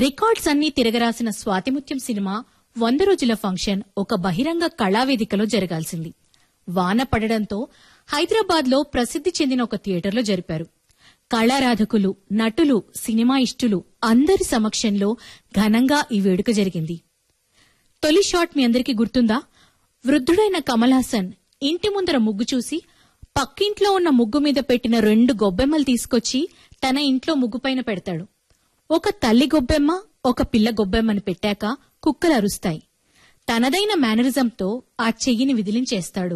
records అన్నీ తిరగరాసిన Swathi Muthyam cinema వంద రోజుల ఫంక్షన్ ఒక బహిరంగ కళావేదికలో జరగాల్సింది వాన పడడంతో హైదరాబాద్లో ప్రసిద్ధి చెందిన ఒక థియేటర్లో జరిపారు కళారాధకులు నటులు సినిమా ఇష్టులు అందరి సమక్షంలో ఘనంగా ఈ వేడుక జరిగింది తొలి షాట్ మీ అందరికీ గుర్తుందా వృద్ధుడైన కమల్ హాసన్ ఇంటి ముందర ముగ్గు చూసి పక్కింట్లో ఉన్న ముగ్గు మీద పెట్టిన రెండు గొబ్బెమ్మలు తీసుకొచ్చి తన ఇంట్లో ముగ్గుపైన పెడతాడు ఒక తల్లి గొబ్బెమ్మ ఒక పిల్ల గొబ్బెమ్మని పెట్టాక కుక్కలు అరుస్తాయి తనదైన మేనరిజంతో ఆ చెయ్యిని విదిలించేస్తాడు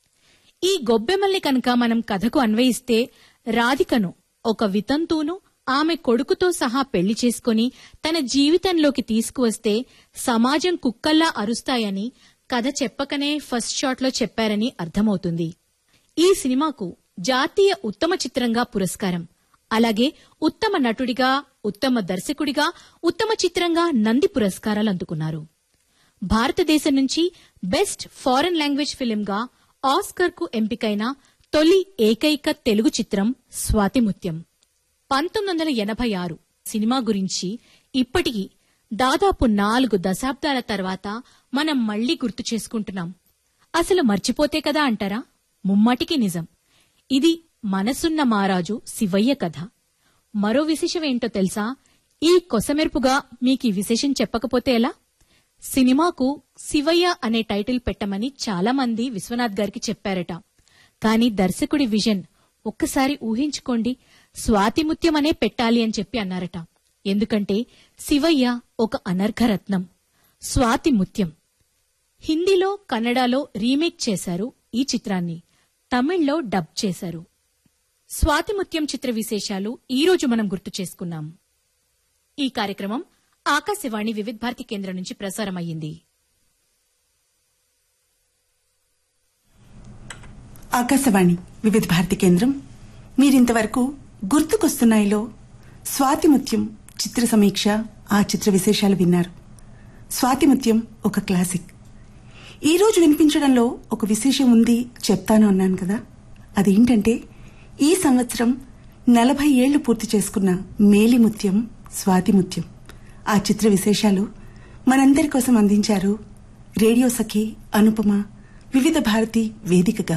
ఈ గొబ్బెమ్మల్ని కనుక మనం కథకు అన్వయిస్తే రాధికను ఒక వితంతువును ఆమె కొడుకుతో సహా పెళ్లి చేసుకుని తన జీవితంలోకి తీసుకువస్తే సమాజం కుక్కల్లా అరుస్తాయని కథ చెప్పకనే ఫస్ట్ షాట్లో చెప్పారని అర్థమవుతుంది ఈ సినిమాకు జాతీయ ఉత్తమ చిత్రంగా పురస్కారం అలాగే ఉత్తమ నటుడిగా ఉత్తమ దర్శకుడిగా ఉత్తమ చిత్రంగా నంది పురస్కారాలు అందుకున్నారు భారతదేశం నుంచి బెస్ట్ ఫారెన్ లాంగ్వేజ్ ఫిలింగా ఆస్కర్ కు ఎంపికైన తొలి ఏకైక తెలుగు చిత్రం స్వాతిముత్యం పంతొమ్మిది వందల ఎనభై ఆరు సినిమా గురించి ఇప్పటికీ దాదాపు నాలుగు దశాబ్దాల తర్వాత మనం మళ్లీ గుర్తు చేసుకుంటున్నాం అసలు మర్చిపోతే కదా అంటారా ముమ్మాటికి నిజం ఇది మనసున్న మారాజు శివయ్య కథ మరో విశేషమేంటో తెలుసా ఈ కొసమెరుపుగా మీకీ విశేషం చెప్పకపోతే ఎలా సినిమాకు శివయ్య అనే టైటిల్ పెట్టమని చాలా మంది విశ్వనాథ్ గారికి చెప్పారట కానీ దర్శకుడి విజన్ ఒక్కసారి ఊహించుకోండి స్వాతిముత్యం అనే పెట్టాలి అని చెప్పి అన్నారట ఎందుకంటే శివయ్య ఒక అనర్ఘరత్నం స్వాతిముత్యం హిందీలో కన్నడలో రీమేక్ చేశారు ఈ చిత్రాన్ని తమిళ్లో డబ్ చేశారు స్వాతిముత్యం చిత్ర విశేషాలు ఈ రోజు మనం గుర్తు చేసుకున్నాం ఈ కార్యక్రమం ఆకాశవాణి వివిధ భారతి కేంద్రం నుంచి ప్రసారమయ్యింది ఆకాశవాణి వివిధ భారతి కేంద్రం మీరింతవరకు గుర్తుకొస్తున్నాయిలో స్వాతిముత్యం చిత్ర సమీక్ష ఆ చిత్ర విశేషాలు విన్నారు స్వాతిముత్యం ఒక క్లాసిక్ ఈ రోజు వినిపించడంలో ఒక విశేషం ఉంది చెప్తాను అన్నాను కదా అదేంటంటే ఈ సంవత్సరం నలభై ఏళ్లు పూర్తి చేసుకున్న మేలిముత్యం స్వాతిముత్యం ఆ చిత్ర విశేషాలు మనందరి కోసం అందించారు రేడియో సఖి అనుపమ వివిధ భారతి వేదికగా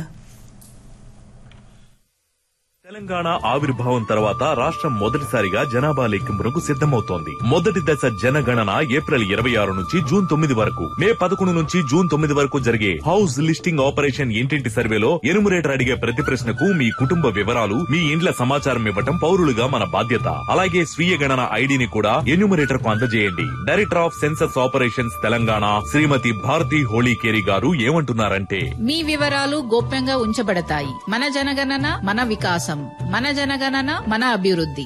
తెలంగాణ ఆవిర్భావం తర్వాత రాష్ట్రం మొదటిసారిగా జనాభా లెక్కింపునకు సిద్ధమవుతోంది మొదటి దశ జనగణన ఏప్రిల్ ఇరవై ఆరు నుంచి జూన్ తొమ్మిది వరకు మే పదకొండు నుంచి జూన్ తొమ్మిది వరకు జరిగే హౌస్ లిస్టింగ్ ఆపరేషన్ ఇంటింటి సర్వేలో ఎనుమరేటర్ అడిగే ప్రతి ప్రశ్నకు మీ కుటుంబ వివరాలు మీ ఇండ్ల సమాచారం ఇవ్వటం పౌరులుగా మన బాధ్యత అలాగే స్వీయ గణన ఐడిని కూడా ఎన్యూమరేటర్ కు అందజేయండి director of census operations Telangana Shrimati Bharati Holikeri garu ఏమంటున్నారంటే మీ వివరాలు గోప్యంగా ఉంచబడతాయి మన జనగణన మన వికాసం మన జనగణన మన అభివృద్ధి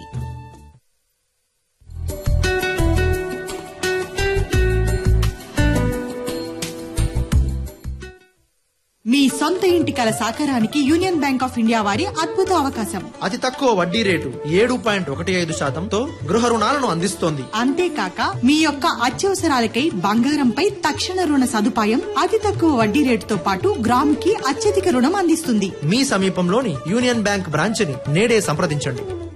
మీ సొంత ఇంటి కల సాకారానికి యూనియన్ బ్యాంక్ ఆఫ్ ఇండియా వారి అద్భుత అవకాశం అతి తక్కువ వడ్డీ రేటు ఏడు పాయింట్ ఒకటి ఐదు శాతంతో గృహ రుణాలను అందిస్తోంది అంతేకాక మీ యొక్క అత్యవసరాలకై బంగారంపై తక్షణ రుణ సదుపాయం అతి తక్కువ వడ్డీ రేటుతో పాటు గ్రాముకి అత్యధిక రుణం అందిస్తుంది మీ సమీపంలోని యూనియన్ బ్యాంక్ బ్రాంచ్ ని నేడే సంప్రదించండి